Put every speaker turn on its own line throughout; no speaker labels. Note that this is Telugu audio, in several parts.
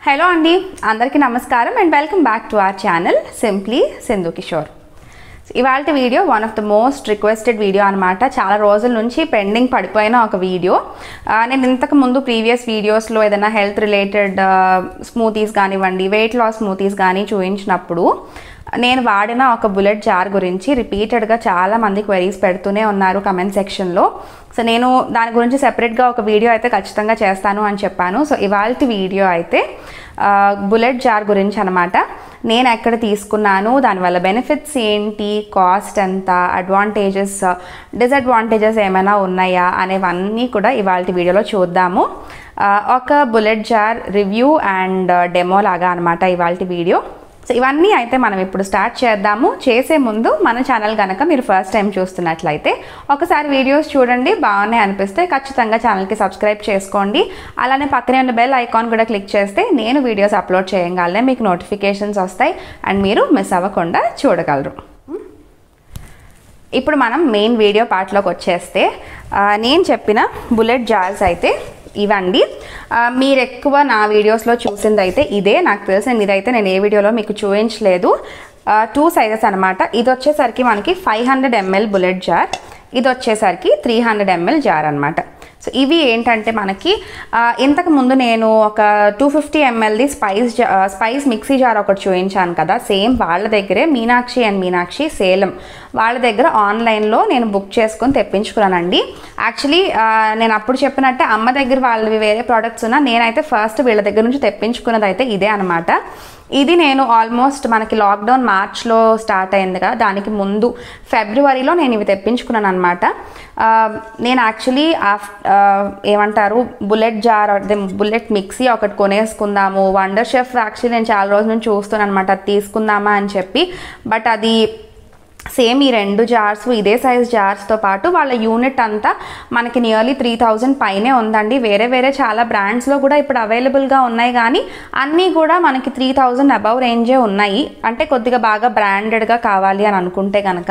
హలో అండి అందరికీ నమస్కారం and welcome back to our channel simply Sindhu Kishore ఇవాళ video one of the most requested video అనమాట చాలా రోజుల నుంచి పెండింగ్ పడిపోయిన ఒక వీడియో ఆ, నేను ఇంతకు ముందు ప్రీవియస్ వీడియోస్లో ఏదైనా హెల్త్ రిలేటెడ్ స్మూతీస్ కానివ్వండి వెయిట్ లాస్ స్మూతీస్ కానీ చూపించినప్పుడు నేను వాడిన ఒక బుల్లెట్ జార్ గురించి రిపీటెడ్గా చాలా మంది క్వెరీస్ పెడుతూనే ఉన్నారు కమెంట్ సెక్షన్లో సో నేను దాని గురించి సెపరేట్గా ఒక వీడియో అయితే ఖచ్చితంగా చేస్తాను అని చెప్పాను సో ఇవాళ వీడియో అయితే ఆ, బుల్లెట్ జార్ గురించి అనమాట నేను ఎక్కడ తీసుకున్నాను దానివల్ల బెనిఫిట్స్ ఏంటి కాస్ట్ ఎంత అడ్వాంటేజెస్ డిసడ్వాంటేజెస్ ఏమైనా ఉన్నాయా అనేవన్నీ కూడా ఇవాళ వీడియోలో చూద్దాము ఆ, ఒక bullet jar review and demo లాగా అనమాట ఇవాళ వీడియో సో ఇవన్నీ అయితే మనం ఇప్పుడు స్టార్ట్ చేద్దాము చేసే ముందు మన ఛానల్ కనుక మీరు ఫస్ట్ టైం చూస్తున్నట్లయితే ఒకసారి వీడియోస్ చూడండి బాగున్నాయి అనిపిస్తే ఖచ్చితంగా ఛానల్కి సబ్స్క్రైబ్ చేసుకోండి అలానే పక్కనే ఉన్న బెల్ ఐకాన్ కూడా క్లిక్ చేస్తే నేను వీడియోస్ అప్లోడ్ చేయగానే మీకు నోటిఫికేషన్స్ వస్తాయి అండ్ మీరు మిస్ అవ్వకుండా చూడగలరు ఇప్పుడు మనం మెయిన్ వీడియో పార్ట్లోకి వచ్చేస్తే ఆ, నేను చెప్పిన బుల్లెట్ జార్స్ అయితే ఇవండి ఆ, మీరు ఎక్కువ నా వీడియోస్లో చూసింది అయితే ఇదే నాకు తెలిసిన ఇదైతే నేను ఏ వీడియోలో మీకు చూపించలేదు టూ సైజెస్ అనమాట ఇది వచ్చేసరికి మనకి five hundred ml bullet jar ఇది వచ్చేసరికి త్రీ హండ్రెడ్ ఎంఎల్ జార్ అనమాట సో ఇవి ఏంటంటే మనకి ఆ, ఇంతకు ముందు నేను ఒక టూ ఫిఫ్టీ ఎంఎల్ది స్పైస్ జా- ఆ, స్పైస్ మిక్సీ జార్ ఒకటి చూపించాను కదా సేమ్ వాళ్ళ దగ్గరే మీనాక్షి అండ్ మీనాక్షి సేలం వాళ్ళ దగ్గర ఆన్లైన్లో నేను బుక్ చేసుకొని తెప్పించుకున్నానండి యాక్చువల్లీ నేను అప్పుడు చెప్పినట్టే అమ్మ దగ్గర వాళ్ళవి వేరే ప్రోడక్ట్స్ ఉన్నా నేనైతే ఫస్ట్ వీళ్ళ దగ్గర నుంచి తెప్పించుకున్నది అయితే ఇదే అనమాట ఇది నేను ఆల్మోస్ట్ మనకి లాక్డౌన్ మార్చ్లో స్టార్ట్ అయింది కదా దానికి ముందు ఫిబ్రవరిలో నేను ఇవి తెప్పించుకున్నాను అనమాట నేను యాక్చువల్లీ ఆఫ్ ఏమంటారు బుల్లెట్ జార్ అదే బుల్లెట్ మిక్సీ ఒకటి కొనేసుకుందాము వండర్ షెఫ్ యాక్చువల్లీ నేను చాలా రోజుల నుంచి చూస్తున్నాను అనమాట అది తీసుకుందామా అని చెప్పి బట్ అది సేమ్ ఈ రెండు జార్స్ ఇదే సైజ్ జార్స్తో పాటు వాళ్ళ యూనిట్ అంతా మనకి నియర్లీ త్రీ థౌజండ్ పైనే ఉందండి వేరే వేరే చాలా బ్రాండ్స్లో కూడా ఇప్పుడు అవైలబుల్గా ఉన్నాయి కానీ అన్నీ కూడా మనకి త్రీ థౌజండ్ అబవ్ రేంజే ఉన్నాయి అంటే కొద్దిగా బాగా బ్రాండెడ్గా కావాలి అని అనుకుంటే కనుక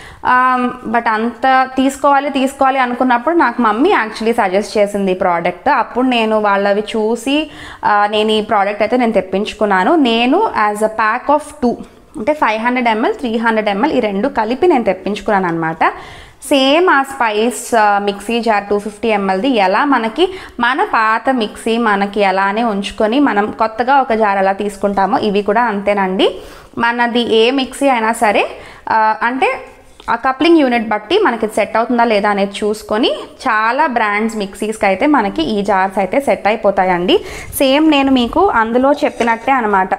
బట్ అంత తీసుకోవాలి తీసుకోవాలి అనుకున్నప్పుడు నాకు మమ్మీ యాక్చువల్లీ సజెస్ట్ చేసింది ఈ ప్రోడక్ట్ అప్పుడు నేను వాళ్ళవి చూసి ఆ, నేను ఈ ప్రోడక్ట్ అయితే నేను తెప్పించుకున్నాను నేను as a pack of two అంటే five hundred ml three hundred ml ఈ రెండు కలిపి నేను తెప్పించుకున్నాను అనమాట సేమ్ ఆ spice mixie jar two fifty ఎంఎల్ది ఎలా మనకి మన పాత మిక్సీ మనకి ఎలానే ఉంచుకొని మనం కొత్తగా ఒక జార్ ఎలా తీసుకుంటామో ఇవి కూడా అంతేనండి మనది ఏ మిక్సీ అయినా సరే ఆ, అంటే ఆ కప్లింగ్ యూనిట్ బట్టి మనకి సెట్ అవుతుందా లేదా అనేది చూసుకొని చాలా బ్రాండ్స్ మిక్సీస్కి అయితే మనకి ఈ జార్స్ అయితే సెట్ అయిపోతాయండి సేమ్ నేను మీకు అందులో చెప్పినట్టే అనమాట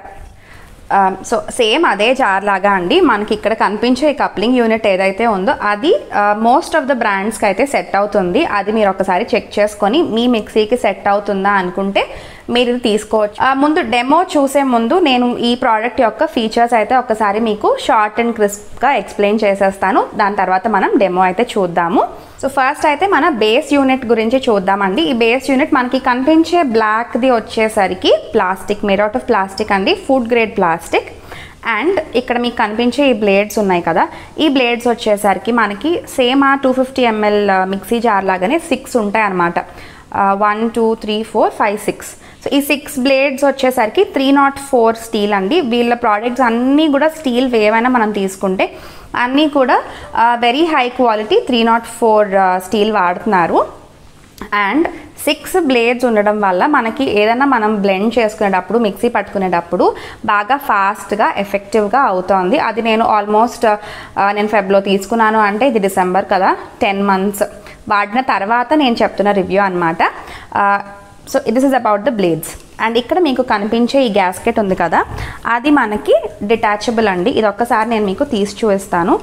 సో సేమ్ అదే జార్ లాగా అండి మనకి ఇక్కడ కనిపించే ఈ కప్లింగ్ యూనిట్ ఏదైతే ఉందో అది మోస్ట్ ఆఫ్ ద బ్రాండ్స్కి అయితే సెట్ అవుతుంది అది మీరు ఒకసారి చెక్ చేసుకొని మీ మిక్సీకి సెట్ అవుతుందా అనుకుంటే మీరు ఇది తీసుకోవచ్చు ఆ, ముందు డెమో చూసే ముందు నేను ఈ ప్రోడక్ట్ యొక్క ఫీచర్స్ అయితే ఒకసారి మీకు షార్ట్ అండ్ క్రిస్ప్గా ఎక్స్ప్లెయిన్ చేసేస్తాను దాని తర్వాత మనం డెమో అయితే చూద్దాము సో ఫస్ట్ అయితే మన బేస్ యూనిట్ గురించి చూద్దామండి ఈ బేస్ యూనిట్ మనకి కనిపించే బ్లాక్ది వచ్చేసరికి plastic made out of plastic అండి ఫుడ్ గ్రేడ్ ప్లాస్టిక్ అండ్ ఇక్కడ మీకు కనిపించే ఈ బ్లేడ్స్ ఉన్నాయి కదా ఈ బ్లేడ్స్ వచ్చేసరికి మనకి సేమ్ ఆ two fifty ml mixie jar లాగానే సిక్స్ ఉంటాయి అన్నమాట one two three four five six so ఈ సిక్స్ బ్లేడ్స్ వచ్చేసరికి త్రీ నాట్ ఫోర్ స్టీల్ అండి వీళ్ళ ప్రోడక్ట్స్ అన్నీ కూడా స్టీల్ ఏవైనా మనం తీసుకుంటే అన్నీ కూడా very high quality three nought four steel వాడుతున్నారు అండ్ సిక్స్ బ్లేడ్స్ ఉండడం వల్ల మనకి ఏదైనా మనం బ్లెండ్ చేసుకునేటప్పుడు మిక్సీ పట్టుకునేటప్పుడు బాగా ఫాస్ట్గా ఎఫెక్టివ్గా అవుతోంది అది నేను ఆల్మోస్ట్ నేను ఫెబ్లో తీసుకున్నాను అంటే ఇది డిసెంబర్ కదా టెన్ మంత్స్ వాడిన తర్వాత నేను చెప్తున్న రివ్యూ అనమాట so this is about the blades and ఇక్కడ మీకు కనిపించే ఈ గ్యాస్కెట్ ఉంది కదా అది మనకి డిటాచబుల్ అండి ఇది ఒక్కసారి నేను మీకు తీసి చూపిస్తాను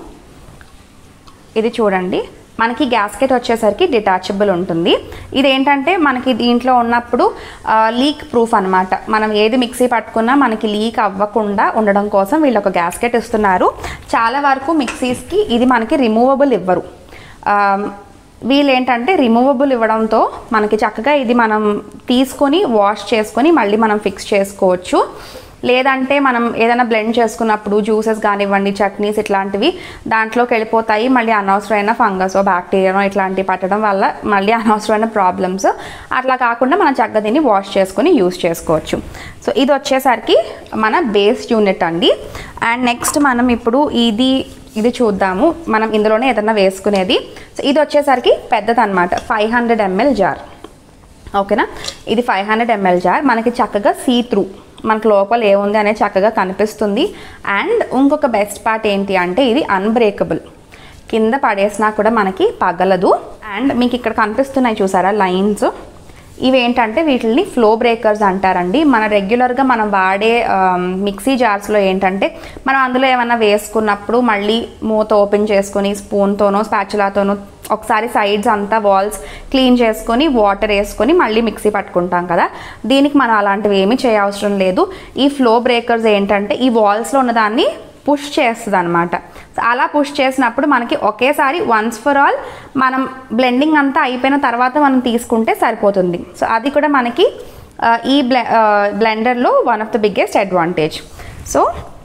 ఇది చూడండి మనకి గ్యాస్కెట్ వచ్చేసరికి డిటాచబుల్ ఉంటుంది ఇదేంటంటే మనకి దీంట్లో ఉన్నప్పుడు లీక్ ప్రూఫ్ అనమాట మనం ఏది మిక్సీ పట్టుకున్నా మనకి లీక్ అవ్వకుండా ఉండడం కోసం వీళ్ళు ఒక గ్యాస్కెట్ ఇస్తున్నారు చాలా వరకు మిక్సీస్కి ఇది మనకి రిమూవబుల్ ఇవ్వరు ఆ, వీళ్ళు ఏంటంటే రిమూవబుల్ ఇవ్వడంతో మనకి చక్కగా ఇది మనం తీసుకొని వాష్ చేసుకొని మళ్ళీ మనం ఫిక్స్ చేసుకోవచ్చు లేదంటే మనం ఏదైనా బ్లెండ్ చేసుకున్నప్పుడు జ్యూసెస్ కానివ్వండి చట్నీస్ ఇట్లాంటివి దాంట్లోకి వెళ్ళిపోతాయి మళ్ళీ అనవసరమైన ఫంగస్ బ్యాక్టీరియా ఇట్లాంటివి పట్టడం వల్ల మళ్ళీ అనవసరమైన ప్రాబ్లమ్స్ అట్లా కాకుండా మనం చక్కగా దీన్ని వాష్ చేసుకొని యూస్ చేసుకోవచ్చు సో ఇది వచ్చేసరికి మన బేస్ యూనిట్ అండి అండ్ నెక్స్ట్ మనం ఇప్పుడు ఇది ఇది చూద్దాము మనం ఇందులోనే ఏదైనా వేసుకునేది సో ఇది వచ్చేసరికి పెద్దది అనమాట ఫైవ్ హండ్రెడ్ ఎంఎల్ జార్ ఓకేనా ఇది ఫైవ్ హండ్రెడ్ ఎంఎల్ జార్ మనకి చక్కగా సీ త్రూ మనకు లోపల ఏముంది అనేది చక్కగా కనిపిస్తుంది అండ్ ఇంకొక బెస్ట్ పార్ట్ ఏంటి అంటే ఇది అన్బ్రేకబుల్ కింద పడేసినా కూడా మనకి పగలదు అండ్ మీకు ఇక్కడ కనిపిస్తున్నాయి చూసారా లైన్స్ ఇవి ఏంటంటే వీటిని ఫ్లో బ్రేకర్స్ అంటారండి మన రెగ్యులర్గా మనం వాడే మిక్సీ జార్స్లో ఏంటంటే మనం అందులో ఏమైనా వేసుకున్నప్పుడు మళ్ళీ మూత ఓపెన్ చేసుకొని స్పూన్తోనో స్పాచులాతోనో ఒకసారి సైడ్స్ అంతా వాల్స్ క్లీన్ చేసుకొని వాటర్ వేసుకొని మళ్ళీ మిక్సీ పట్టుకుంటాం కదా దీనికి మనం అలాంటివి ఏమీ చేయవసరం లేదు ఈ ఫ్లో బ్రేకర్స్ ఏంటంటే ఈ వాల్స్లో ఉన్నదాన్ని పుష్ చేస్తుంది అనమాట అలా పుష్ చేసినప్పుడు మనకి ఒకేసారి వన్స్ ఫర్ ఆల్ మనం బ్లెండింగ్ అంతా అయిపోయిన తర్వాత మనం తీసుకుంటే సరిపోతుంది సో అది కూడా మనకి ఆ, ఈ బ్లె బ్లెండర్లో one of the biggest advantage so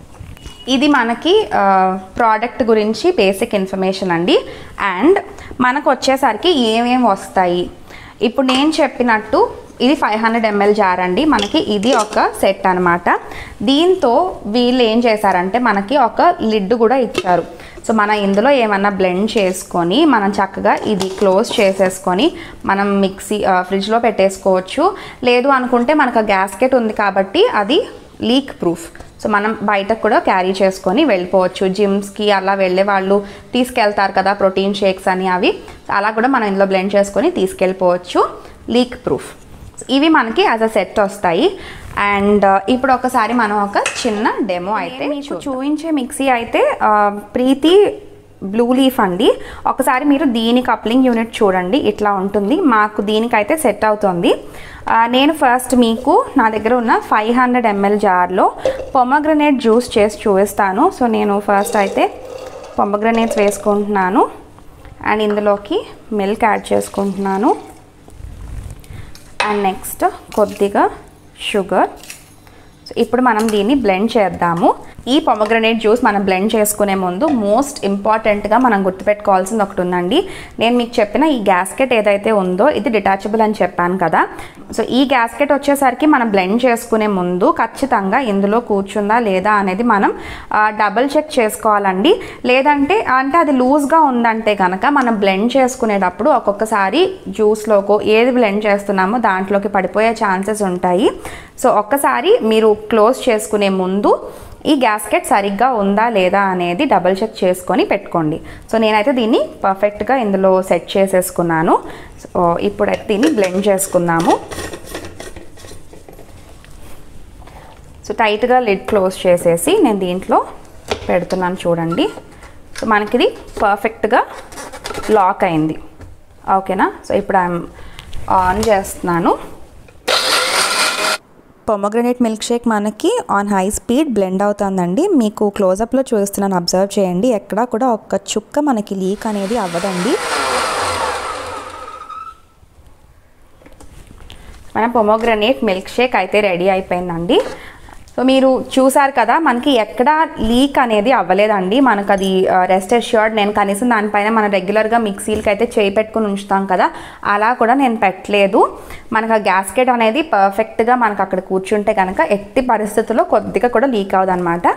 ఇది మనకి ప్రోడక్ట్ గురించి బేసిక్ ఇన్ఫర్మేషన్ అండి అండ్ మనకు వచ్చేసరికి ఏమేమి వస్తాయి ఇప్పుడు నేను చెప్పినట్టు ఇది ఫైవ్ హండ్రెడ్ ఎంఎల్ జార్ అండి మనకి ఇది ఒక సెట్ అనమాట దీంతో వీళ్ళు ఏం చేశారంటే మనకి ఒక లిడ్ కూడా ఇచ్చారు సో మనం ఇందులో ఏమన్నా బ్లెండ్ చేసుకొని మనం చక్కగా ఇది క్లోజ్ చేసేసుకొని మనం మిక్సీ ఆ, ఫ్రిడ్జ్లో పెట్టేసుకోవచ్చు లేదు అనుకుంటే మనకు గ్యాస్కెట్ ఉంది కాబట్టి అది లీక్ ప్రూఫ్ సో మనం బయటకు కూడా క్యారీ చేసుకొని వెళ్ళిపోవచ్చు జిమ్స్కి అలా వెళ్ళే వాళ్ళు తీసుకెళ్తారు కదా ప్రోటీన్ షేక్స్ అని అవి అలా కూడా మనం ఇందులో బ్లెండ్ చేసుకొని తీసుకెళ్ళిపోవచ్చు లీక్ ప్రూఫ్ ఇవి మనకి యాజ్ అ సెట్ వస్తాయి అండ్ ఇప్పుడు ఒకసారి మనం ఒక చిన్న డెమో అయితే మీకు చూపించే మిక్సీ అయితే ఆ, ప్రీతి బ్లూ లీఫ్ అండి ఒకసారి మీరు దీని కప్లింగ్ యూనిట్ చూడండి ఇట్లా ఉంటుంది మాకు దీనికైతే సెట్ అవుతుంది ఆ, నేను ఫస్ట్ మీకు నా దగ్గర ఉన్న ఫైవ్ హండ్రెడ్ ఎంఎల్ జార్లో పొమగ్రనేట్ జ్యూస్ చేసి చూపిస్తాను సో నేను ఫస్ట్ అయితే పొమగ్రనేట్స్ వేసుకుంటున్నాను అండ్ ఇందులోకి మిల్క్ యాడ్ చేసుకుంటున్నాను అండ్ నెక్స్ట్ కొద్దిగా షుగర్ సో ఇప్పుడు మనం దీన్ని బ్లెండ్ చేద్దాము ఈ పొమగ్రనేట్ జ్యూస్ మనం బ్లెండ్ చేసుకునే ముందు మోస్ట్ ఇంపార్టెంట్గా మనం గుర్తుపెట్టుకోవాల్సింది ఒకటి ఉందండి నేను మీకు చెప్పిన ఈ గ్యాస్కెట్ ఏదైతే ఉందో ఇది డిటాచబుల్ అని చెప్పాను కదా సో ఈ గ్యాస్కెట్ వచ్చేసరికి మనం బ్లెండ్ చేసుకునే ముందు ఖచ్చితంగా ఇందులో కూర్చుందా లేదా అనేది మనం డబుల్ చెక్ చేసుకోవాలండి లేదంటే అంటే అది లూజ్గా ఉందంటే కనుక మనం బ్లెండ్ చేసుకునేటప్పుడు ఒక్కొక్కసారి జ్యూస్లోకో ఏది బ్లెండ్ చేస్తున్నామో దాంట్లోకి పడిపోయే ఛాన్సెస్ ఉంటాయి సో ఒక్కసారి మీరు క్లోజ్ చేసుకునే ముందు ఈ గ్యాస్కెట్ సరిగ్గా ఉందా లేదా అనేది డబుల్ చెక్ చేసుకొని పెట్టుకోండి సో నేనైతే దీన్ని పర్ఫెక్ట్గా ఇందులో సెట్ చేసేసుకున్నాను సో ఇప్పుడైతే దీన్ని బ్లెండ్ చేసుకుందాము సో టైట్గా లిడ్ క్లోజ్ చేసేసి నేను దీంట్లో పెడుతున్నాను చూడండి సో మనకిది పర్ఫెక్ట్గా లాక్ అయింది ఓకేనా సో ఇప్పుడు ఐఎమ్ ఆన్ చేస్తున్నాను
పొమగ్రనేట్ మిల్క్ షేక్ మనకి ఆన్ హై స్పీడ్ బ్లెండ్ అవుతుందండి మీకు క్లోజప్లో చూస్తున్నాను అబ్జర్వ్ చేయండి ఎక్కడా కూడా ఒక్క చుక్క మనకి లీక్ అనేది అవ్వదండి
మన పొమోగ్రనేట్ మిల్క్ షేక్ అయితే రెడీ అయిపోయిందండి సో మీరు చూసారు కదా మనకి ఎక్కడ లీక్ అనేది అవ్వలేదండి మనకు అది రెస్ట్ అష్యూర్డ్ నేను కనీసం దానిపైన మనం రెగ్యులర్గా మిక్సీలకి అయితే చేయి పెట్టుకుని ఉంచుతాం కదా అలా కూడా నేను పెట్టలేదు మనకు ఆ గ్యాస్కెట్ అనేది పర్ఫెక్ట్గా మనకు అక్కడ కూర్చుంటే కనుక ఎట్టి పరిస్థితుల్లో కొద్దిగా కూడా లీక్ అవ్వదన్నమాట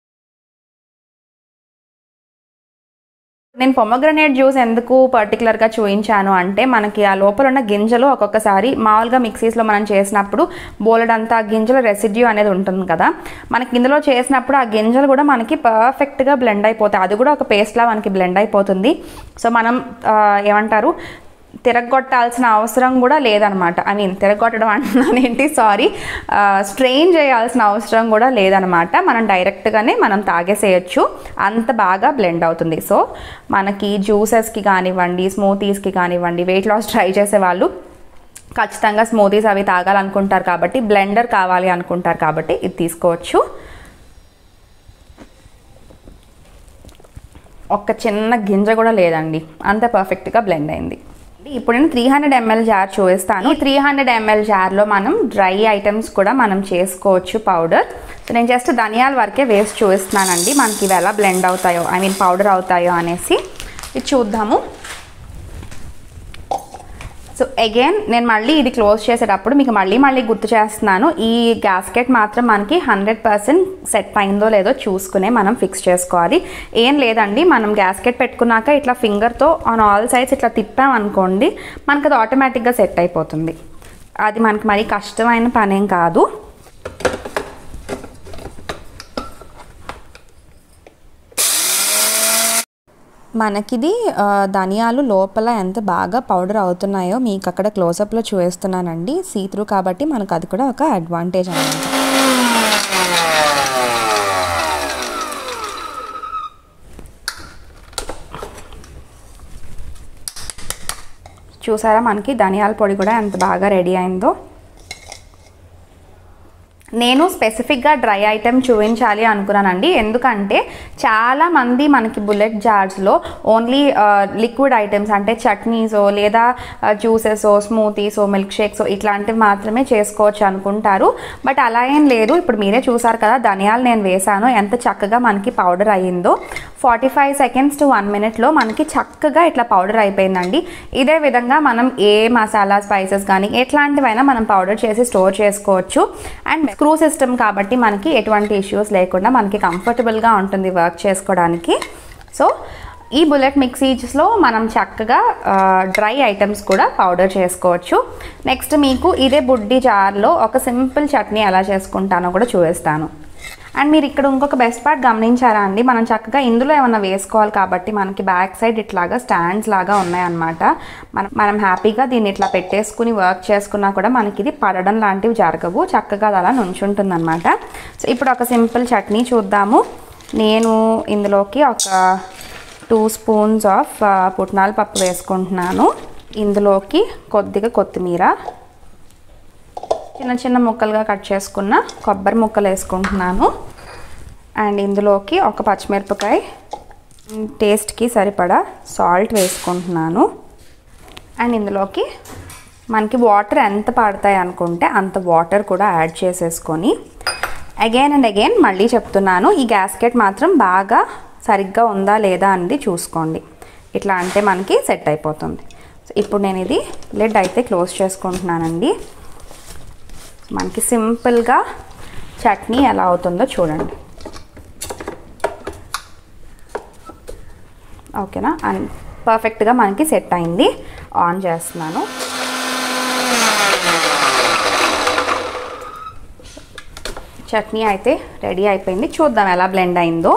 నేను పొమగ్రనేట్ జ్యూస్ ఎందుకు పర్టికులర్గా చూపించాను అంటే మనకి ఆ లోపల ఉన్న గింజలు ఒక్కొక్కసారి మామూలుగా మిక్సీస్లో మనం చేసినప్పుడు బోలెడంతా గింజల రెసిడ్యూ అనేది ఉంటుంది కదా మనకి ఇందులో చేసినప్పుడు ఆ గింజలు కూడా మనకి పర్ఫెక్ట్గా బ్లెండ్ అయిపోతాయి అది కూడా ఒక పేస్ట్లా మనకి బ్లెండ్ అయిపోతుంది సో మనం ఆ, ఏమంటారు తిరగొట్టాల్సిన అవసరం కూడా లేదనమాట ఐ మీన్ తిరగొట్టడం అంటున్నాను ఏంటి సారీ స్ట్రెయిన్ చేయాల్సిన అవసరం కూడా లేదనమాట మనం డైరెక్ట్గానే మనం తాగేసేయచ్చు అంత బాగా బ్లెండ్ అవుతుంది సో మనకి జ్యూసెస్కి కానివ్వండి స్మూతీస్కి కానివ్వండి వెయిట్ లాస్ ట్రై చేసే వాళ్ళు ఖచ్చితంగా స్మూతీస్ అవి తాగాలనుకుంటారు కాబట్టి బ్లెండర్ కావాలి అనుకుంటారు కాబట్టి ఇది తీసుకోవచ్చు ఒక్క చిన్న గింజ కూడా లేదండి అంత పర్ఫెక్ట్గా బ్లెండ్ అయింది ఇప్పుడు నేను త్రీ హండ్రెడ్ ఎంఎల్ జార్ చూపిస్తాను ఈ త్రీ హండ్రెడ్ ఎంఎల్ జార్లో మనం డ్రై ఐటమ్స్ కూడా మనం చేసుకోవచ్చు పౌడర్ సో నేను జస్ట్ ధనియాల వరకే వేసి చూపిస్తున్నానండి మనకి ఇవి ఎలా బ్లెండ్ అవుతాయో ఐ మీన్ పౌడర్ అవుతాయో అనేసి ఇది చూద్దాము సో అగైన్ నేను మళ్ళీ ఇది క్లోజ్ చేసేటప్పుడు మీకు మళ్ళీ మళ్ళీ గుర్తు చేస్తున్నాను ఈ గ్యాస్కెట్ మాత్రం మనకి హండ్రెడ్ పర్సెంట్ సెట్ అయిందో లేదో చూసుకునే మనం ఫిక్స్ చేసుకోవాలి ఏం లేదండి మనం గ్యాస్కెట్ పెట్టుకున్నాక ఇట్లా ఫింగర్తో ఆన్ ఆల్ సైడ్స్ ఇట్లా తిప్పామనుకోండి మనకు అది ఆటోమేటిక్గా సెట్ అయిపోతుంది అది మనకి మరీ కష్టమైన పనేం కాదు
మనకిది ఆ, ధనియాలు లోపల ఎంత బాగా పౌడర్ అవుతున్నాయో మీకు అక్కడ క్లోజప్లో చూపిస్తున్నానండి సీ త్రూ కాబట్టి మనకు అది కూడా ఒక అడ్వాంటేజ్ అనమాట
చూసారా మనకి ధనియాల పొడి కూడా ఎంత బాగా రెడీ అయిందో నేను స్పెసిఫిక్గా డ్రై ఐటెం చూపించాలి అనుకున్నానండి ఎందుకంటే చాలా మంది మనకి బుల్లెట్ జార్స్లో ఓన్లీ లిక్విడ్ ఐటమ్స్ అంటే చట్నీసో లేదా జ్యూసెసో స్మూతీసో మిల్క్ షేక్స్ ఇట్లాంటివి మాత్రమే చేసుకోవచ్చు అనుకుంటారు బట్ అలా ఏం లేదు ఇప్పుడు మీరే చూసారు కదా ధనియాలు నేను వేసాను ఎంత చక్కగా మనకి పౌడర్ అయ్యిందో forty five seconds to one మినిట్లో మనకి చక్కగా ఇట్లా పౌడర్ అయిపోయిందండి ఇదే విధంగా మనం ఏ మసాలా స్పైసెస్ కానీ ఎట్లాంటివైనా మనం పౌడర్ చేసి స్టోర్ చేసుకోవచ్చు అండ్ స్క్రూ సిస్టమ్ కాబట్టి మనకి ఎటువంటి ఇష్యూస్ లేకుండా మనకి కంఫర్టబుల్గా ఉంటుంది వర్క్ చేసుకోవడానికి సో ఈ బుల్లెట్ మిక్సీస్లో మనం చక్కగా డ్రై ఐటమ్స్ కూడా పౌడర్ చేసుకోవచ్చు నెక్స్ట్ మీకు ఇదే బుడ్డి జార్లో ఒక సింపుల్ చట్నీ ఎలా చేసుకుంటానో కూడా చూపిస్తాను అండ్ మీరు ఇక్కడ ఇంకొక బెస్ట్ పార్ట్ గమనించారా అండి మనం చక్కగా ఇందులో ఏమన్నా వేసుకోవాలి కాబట్టి మనకి బ్యాక్ సైడ్ ఇట్లాగా స్టాండ్స్ లాగా ఉన్నాయన్నమాట మనం మనం హ్యాపీగా దీన్ని ఇట్లా పెట్టేసుకుని వర్క్ చేసుకున్నా కూడా మనకి ఇది పడడం లాంటివి జరగవు చక్కగా అది అలా నుంచుంటుంది అనమాట సో ఇప్పుడు ఒక సింపుల్ చట్నీ చూద్దాము నేను ఇందులోకి ఒక టూ స్పూన్స్ ఆఫ్ పుట్నాల పప్పు వేసుకుంటున్నాను ఇందులోకి కొద్దిగా కొత్తిమీర చిన్న చిన్న ముక్కలుగా కట్ చేసుకున్న కొబ్బరి ముక్కలు వేసుకుంటున్నాను అండ్ ఇందులోకి ఒక పచ్చిమిరపకాయ టేస్ట్కి సరిపడా సాల్ట్ వేసుకుంటున్నాను అండ్ ఇందులోకి మనకి వాటర్ ఎంత పడతాయి అనుకుంటే అంత వాటర్ కూడా యాడ్ చేసేసుకొని అగైన్ అండ్ అగైన్ మళ్ళీ చెప్తున్నాను ఈ గ్యాస్కెట్ మాత్రం బాగా సరిగ్గా ఉందా లేదా అనేది చూసుకోండి ఇట్లా అంటే మనకి సెట్ అయిపోతుంది సో ఇప్పుడు నేను ఇది లెడ్ అయితే క్లోజ్ చేసుకుంటున్నానండి మనకి సింపుల్గా చట్నీ ఎలా అవుతుందో చూడండి ఓకేనా అండ్ పర్ఫెక్ట్గా మనకి సెట్ అయింది ఆన్ చేస్తున్నాను చట్నీ అయితే రెడీ అయిపోయింది చూద్దాం ఎలా బ్లెండ్ అయిందో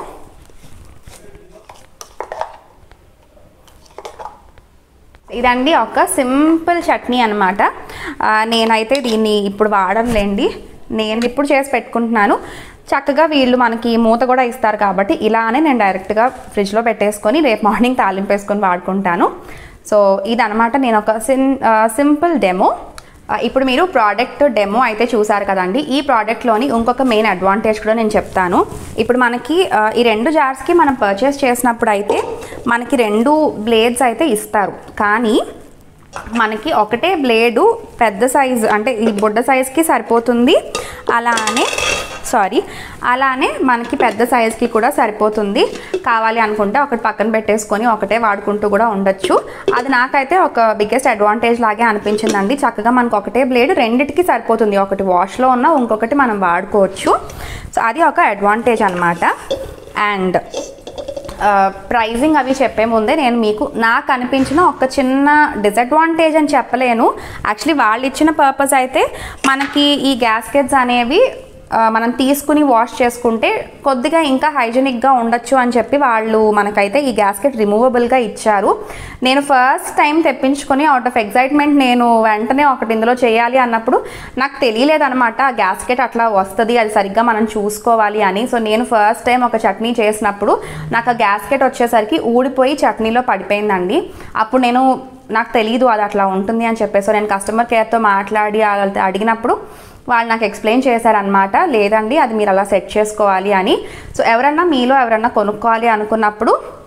ఇదండి ఒక సింపుల్ చట్నీ అనమాట నేనైతే దీన్ని ఇప్పుడు వాడనులేండి నేను ఇప్పుడు చేసి పెట్టుకుంటున్నాను చక్కగా వీళ్ళు మనకి మూత కూడా ఇస్తారు కాబట్టి ఇలానే నేను డైరెక్ట్గా ఫ్రిడ్జ్లో పెట్టేసుకొని రేపు మార్నింగ్ తాలింపు వేసుకొని వాడుకుంటాను సో ఇదనమాట నేను ఒక సిన్ సింపుల్ డెమో ఆ, ఇప్పుడు మీరు ప్రోడక్ట్ డెమో అయితే చూసారు కదండి ఈ ప్రోడక్ట్లోని ఇంకొక మెయిన్ అడ్వాంటేజ్ కూడా నేను చెప్తాను ఇప్పుడు మనకి ఆ, ఈ రెండు జార్స్కి మనం పర్చేస్ చేసినప్పుడు అయితే మనకి రెండు బ్లేడ్స్ అయితే ఇస్తారు కానీ మనకి ఒకటే బ్లేడు పెద్ద సైజు అంటే ఈ బుడ్డ సైజ్కి సరిపోతుంది అలానే సారీ అలానే మనకి పెద్ద సైజ్కి కూడా సరిపోతుంది కావాలి అనుకుంటే ఒకటి పక్కన పెట్టేసుకొని ఒకటే వాడుకుంటూ కూడా ఉండొచ్చు అది నాకైతే ఒక బిగ్గెస్ట్ అడ్వాంటేజ్ లాగే అనిపించిందండి చక్కగా మనకు ఒకటే బ్లేడ్ రెండిటికి సరిపోతుంది ఒకటి వాష్లో ఉన్న ఇంకొకటి మనం వాడుకోవచ్చు సో అది ఒక అడ్వాంటేజ్ అనమాట అండ్ ప్రైజింగ్ అవి చెప్పే ముందే నేను మీకు నాకు అనిపించిన ఒక చిన్న డిసడ్వాంటేజ్ అని చెప్పలేను యాక్చువల్లీ వాళ్ళు ఇచ్చిన పర్పస్ అయితే మనకి ఈ గ్యాస్కెట్స్ అనేవి ఆ, మనం తీసుకుని వాష్ చేసుకుంటే కొద్దిగా ఇంకా హైజెనిక్గా ఉండొచ్చు అని చెప్పి వాళ్ళు మనకైతే ఈ గ్యాస్కెట్ రిమూవబుల్గా ఇచ్చారు నేను ఫస్ట్ టైం తెప్పించుకొని అవుట్ ఆఫ్ ఎగ్జైట్మెంట్ నేను వెంటనే ఒకటి ఇందులో చేయాలి అన్నప్పుడు నాకు తెలియలేదన్నమాట ఆ గ్యాస్కెట్ అట్లా వస్తుంది అది సరిగ్గా మనం చూసుకోవాలి అని సో నేను ఫస్ట్ టైం ఒక చట్నీ చేసినప్పుడు నాకు ఆ గ్యాస్కెట్ వచ్చేసరికి ఊడిపోయి చట్నీలో పడిపోయిందండి అప్పుడు నేను నాకు తెలియదు అది అట్లా ఉంటుంది అని చెప్పేసి సో నేను కస్టమర్ కేర్తో మాట్లాడి వాళ్ళతో అడిగినప్పుడు వాళ్ళు నాకు ఎక్స్ప్లెయిన్ చేశారనమాట లేదండి అది మీరు అలా సెట్ చేసుకోవాలి అని సో ఎవరన్నా మీలో ఎవరన్నా కొనుక్కోవాలి అనుకున్నప్పుడు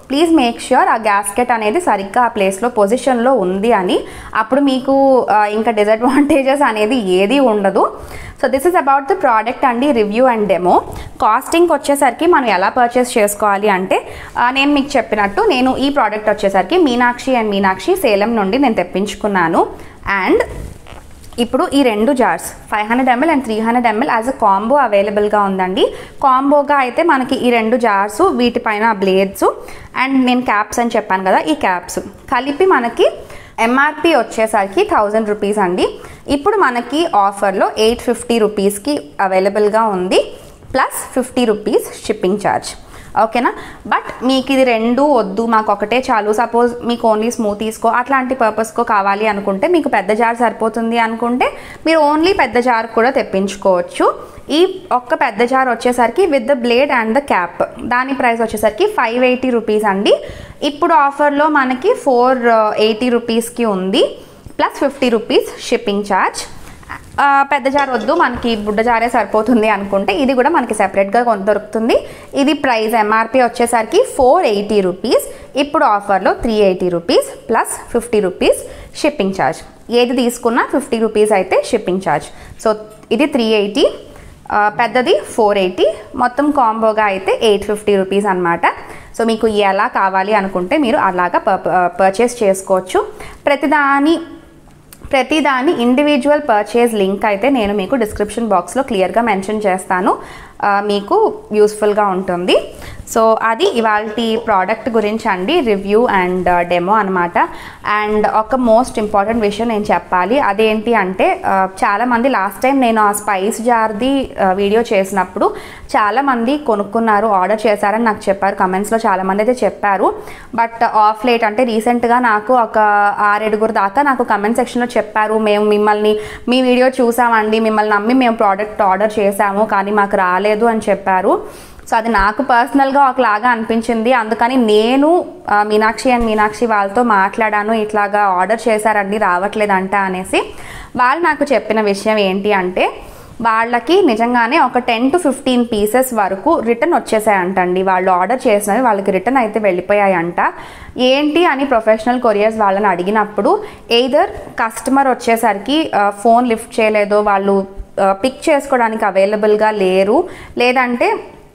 ప్లీజ్ మేక్ ష్యూర్ ఆ గ్యాస్కెట్ అనేది సరిగ్గా ఆ ప్లేస్లో పొజిషన్లో ఉంది అని అప్పుడు మీకు ఆ, ఇంకా డిసడ్వాంటేజెస్ అనేది ఏది ఉండదు so this is about the product అండి రివ్యూ అండ్ డెమో కాస్టింగ్కి వచ్చేసరికి మనం ఎలా పర్చేస్ చేసుకోవాలి అంటే ఆ, నేను మీకు చెప్పినట్టు నేను ఈ ప్రోడక్ట్ వచ్చేసరికి మీనాక్షి అండ్ మీనాక్షి సేలం నుండి నేను తెప్పించుకున్నాను అండ్ ఇప్పుడు ఈ రెండు jars five hundred ml and three hundred ml as a combo అవైలబుల్గా ఉందండి కాంబోగా అయితే మనకి ఈ రెండు జార్స్ వీటిపైన బ్లేడ్స్ అండ్ నేను క్యాప్స్ అని చెప్పాను కదా ఈ క్యాప్స్ కలిపి మనకి ఎంఆర్పి వచ్చేసరికి థౌజండ్ రూపీస్ అండి ఇప్పుడు మనకి ఆఫర్లో ఎయిట్ ఫిఫ్టీ రూపీస్కి అవైలబుల్గా ఉంది plus fifty rupees shipping charge ఓకేనా బట్ మీకు ఇది రెండు వద్దు మాకు ఒకటే చాలు సపోజ్ మీకు ఓన్లీ స్మూతీస్కో అట్లాంటి పర్పస్కో కావాలి అనుకుంటే మీకు పెద్ద జార్ సరిపోతుంది అనుకుంటే మీరు ఓన్లీ పెద్ద జార్ కూడా తెప్పించుకోవచ్చు ఈ ఒక్క పెద్ద జార్ వచ్చేసరికి with the blade and the cap దాని ప్రైస్ వచ్చేసరికి ఫైవ్ ఎయిటీ రూపీస్ అండి ఇప్పుడు ఆఫర్లో మనకి ఫోర్ ఎయిటీ రూపీస్కి ఉంది plus fifty rupees shipping charge ఆ, పెద్ద జార్ వద్దు మనకి బుడ్డ జారే సరిపోతుంది అనుకుంటే ఇది కూడా మనకి సెపరేట్గా కొంత దొరుకుతుంది ఇది ప్రైస్ ఎంఆర్పి వచ్చేసరికి ఫోర్ ఎయిటీ రూపీస్ ఇప్పుడు ఆఫర్లో three eighty rupees plus fifty rupees shipping charge ఏది తీసుకున్నా ఫిఫ్టీ రూపీస్ అయితే షిప్పింగ్ ఛార్జ్ సో ఇది త్రీ ఎయిటీ పెద్దది ఫోర్ ఎయిటీ మొత్తం కాంబోగా అయితే ఎయిట్ ఫిఫ్టీ రూపీస్ అనమాట సో మీకు ఎలా కావాలి అనుకుంటే మీరు అలాగా పర్చేస్ చేసుకోవచ్చు ప్రతిదాని ప్రతిదాని ఇండివిజువల్ పర్చేజ్ లింక్ అయితే నేను మీకు డిస్క్రిప్షన్ బాక్స్లో క్లియర్గా మెన్షన్ చేస్తాను ఆ, మీకు యూస్ఫుల్గా ఉంటుంది సో అది ఇవాళ ప్రోడక్ట్ గురించి అండి రివ్యూ అండ్ డెమో అనమాట అండ్ ఒక మోస్ట్ ఇంపార్టెంట్ విషయం నేను చెప్పాలి అదేంటి అంటే ఆ, చాలామంది లాస్ట్ టైం నేను ఆ స్పైస్ జార్ది ఆ, వీడియో చేసినప్పుడు చాలామంది కొనుక్కున్నారు ఆర్డర్ చేశారని నాకు చెప్పారు కమెంట్స్లో చాలామంది అయితే చెప్పారు బట్ ఆఫ్ లేట్ అంటే రీసెంట్గా నాకు ఒక ఆరేడుగురు దాకా నాకు కమెంట్ సెక్షన్లో చెప్పారు మేము మిమ్మల్ని మీ వీడియో చూసామండి మిమ్మల్ని నమ్మి మేము ప్రోడక్ట్ ఆర్డర్ చేశాము కానీ మాకు రాలేదు అని చెప్పారు సో అది నాకు పర్సనల్గా ఒకలాగా అనిపించింది అందుకని నేను ఆ, మీనాక్షి అండ్ మీనాక్షి వాళ్ళతో మాట్లాడాను ఇట్లాగా ఆర్డర్ చేశారండి రావట్లేదంట అనేసి వాళ్ళు నాకు చెప్పిన విషయం ఏంటి అంటే వాళ్ళకి నిజంగానే ఒక టెన్ టు ఫిఫ్టీన్ పీసెస్ వరకు రిటర్న్ వచ్చేసాయంటండి వాళ్ళు ఆర్డర్ చేసినవి వాళ్ళకి రిటర్న్ అయితే వెళ్ళిపోయాయంట ఏంటి అని ప్రొఫెషనల్ కొరియర్స్ వాళ్ళని అడిగినప్పుడు ఎయిదర్ కస్టమర్ వచ్చేసరికి ఫోన్ లిఫ్ట్ చేయలేదో వాళ్ళు పిక్ చేసుకోవడానికి అవైలబుల్గా లేరు లేదంటే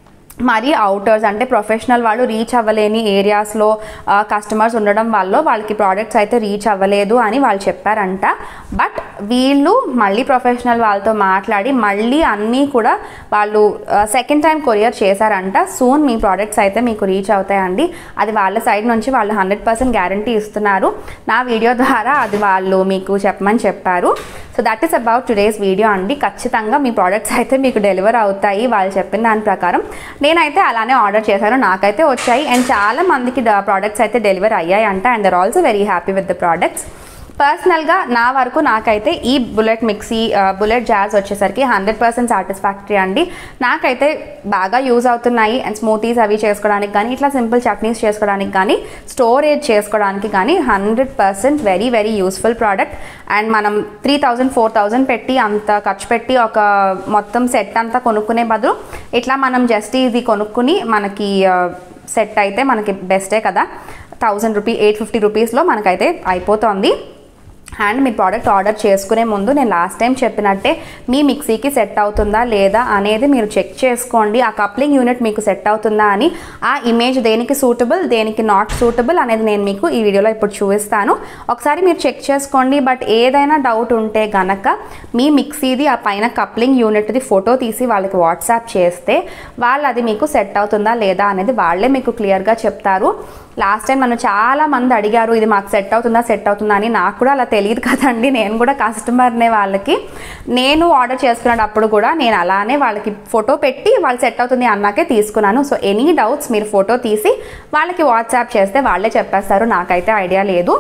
మరీ అవుటర్స్ అంటే ప్రొఫెషనల్ వాళ్ళు రీచ్ అవ్వలేని ఏరియాస్లో కస్టమర్స్ ఉండడం వల్ల వాళ్ళకి ప్రోడక్ట్స్ అయితే రీచ్ అవ్వలేదు అని వాళ్ళు చెప్పారంట బట్ వీళ్ళు మళ్ళీ ప్రొఫెషనల్ వాళ్ళతో మాట్లాడి మళ్ళీ అన్నీ కూడా వాళ్ళు సెకండ్ టైం కొరియర్ చేశారంట సూన్ మీ ప్రోడక్ట్స్ అయితే మీకు రీచ్ అవుతాయండి అది వాళ్ళ సైడ్ నుంచి వాళ్ళు హండ్రెడ్ పర్సెంట్ గ్యారంటీ ఇస్తున్నారు నా వీడియో ద్వారా అది వాళ్ళు మీకు చెప్పమని చెప్పారు so that is about today's video అండి ఖచ్చితంగా మీ ప్రోడక్ట్స్ అయితే మీకు డెలివర్ అవుతాయి వాళ్ళు చెప్పిన దాని ప్రకారం నేనైతే అలానే ఆర్డర్ చేశాను నాకైతే వచ్చాయి అండ్ చాలా మందికి ప్రోడక్ట్స్ అయితే డెలివర్ అయ్యాయి అంట and they're also very happy with the products పర్సనల్గా నా వరకు నాకైతే ఈ బుల్లెట్ మిక్సీ బుల్లెట్ జార్స్ వచ్చేసరికి హండ్రెడ్ పర్సెంట్ సాటిస్ఫాక్టరీ అండి నాకైతే బాగా యూజ్ అవుతున్నాయి అండ్ స్మూతీస్ అవి చేసుకోవడానికి కానీ ఇట్లా సింపుల్ చట్నీస్ చేసుకోవడానికి కానీ స్టోరేజ్ చేసుకోవడానికి కానీ hundred percent very very useful product and మనం త్రీ థౌజండ్ ఫోర్ థౌజండ్ పెట్టి అంత ఖర్చు పెట్టి ఒక మొత్తం సెట్ అంతా కొనుక్కునే బదులు ఇట్లా మనం జస్ట్ ఇది కొనుక్కుని మనకి సెట్ అయితే మనకి బెస్టే కదా థౌజండ్ రూపీ ఎయిట్ ఫిఫ్టీ రూపీస్లో మనకైతే అయిపోతుంది అండ్ మీ ప్రోడక్ట్ ఆర్డర్ చేసుకునే ముందు నేను లాస్ట్ టైం చెప్పినట్టే మీ మిక్సీకి సెట్ అవుతుందా లేదా అనేది మీరు చెక్ చేసుకోండి ఆ కప్లింగ్ యూనిట్ మీకు సెట్ అవుతుందా అని ఆ ఇమేజ్ దేనికి సూటబుల్ దేనికి నాట్ సూటబుల్ అనేది నేను మీకు ఈ వీడియోలో ఇప్పుడు చూపిస్తాను ఒకసారి మీరు చెక్ చేసుకోండి బట్ ఏదైనా డౌట్ ఉంటే గనక మీ మిక్సీది ఆ పైన కప్లింగ్ యూనిట్ది ఫోటో తీసి వాళ్ళకి వాట్సాప్ చేస్తే వాళ్ళు అది మీకు సెట్ అవుతుందా లేదా అనేది వాళ్ళే మీకు క్లియర్గా చెప్తారు లాస్ట్ టైం నన్ను చాలా మంది అడిగారు ఇది మాకు సెట్ అవుతుందా సెట్ అవుతుందా అని నాకు కూడా అలా తెలియదు కదండి నేను కూడా కస్టమర్నే వాళ్ళకి నేను ఆర్డర్ చేసుకునేటప్పుడు కూడా నేను అలానే వాళ్ళకి ఫోటో పెట్టి వాళ్ళు సెట్ అవుతుంది అన్నాకే తీసుకున్నాను సో ఎనీ డౌట్స్ మీరు ఫోటో తీసి వాళ్ళకి వాట్సాప్ చేస్తే వాళ్ళే చెప్పేస్తారు నాకైతే ఐడియా లేదు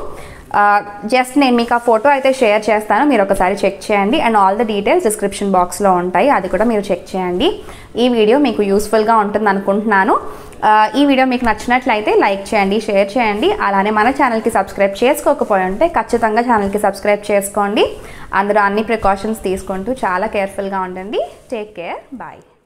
జస్ట్ నేను మీకు ఆ ఫోటో అయితే షేర్ చేస్తాను మీరు ఒకసారి చెక్ చేయండి and all the details description బాక్స్లో ఉంటాయి అది కూడా మీరు చెక్ చేయండి ఈ వీడియో మీకు యూస్ఫుల్గా ఉంటుంది అనుకుంటున్నాను ఆ, ఈ వీడియో మీకు నచ్చినట్లయితే లైక్ చేయండి షేర్ చేయండి అలానే మన ఛానల్కి సబ్స్క్రైబ్ చేసుకోకపోయి ఉంటే ఖచ్చితంగా ఛానల్కి సబ్స్క్రైబ్ చేసుకోండి అందరూ అన్ని ప్రికాషన్స్ తీసుకుంటూ చాలా కేర్ఫుల్గా ఉండండి టేక్ కేర్ బాయ్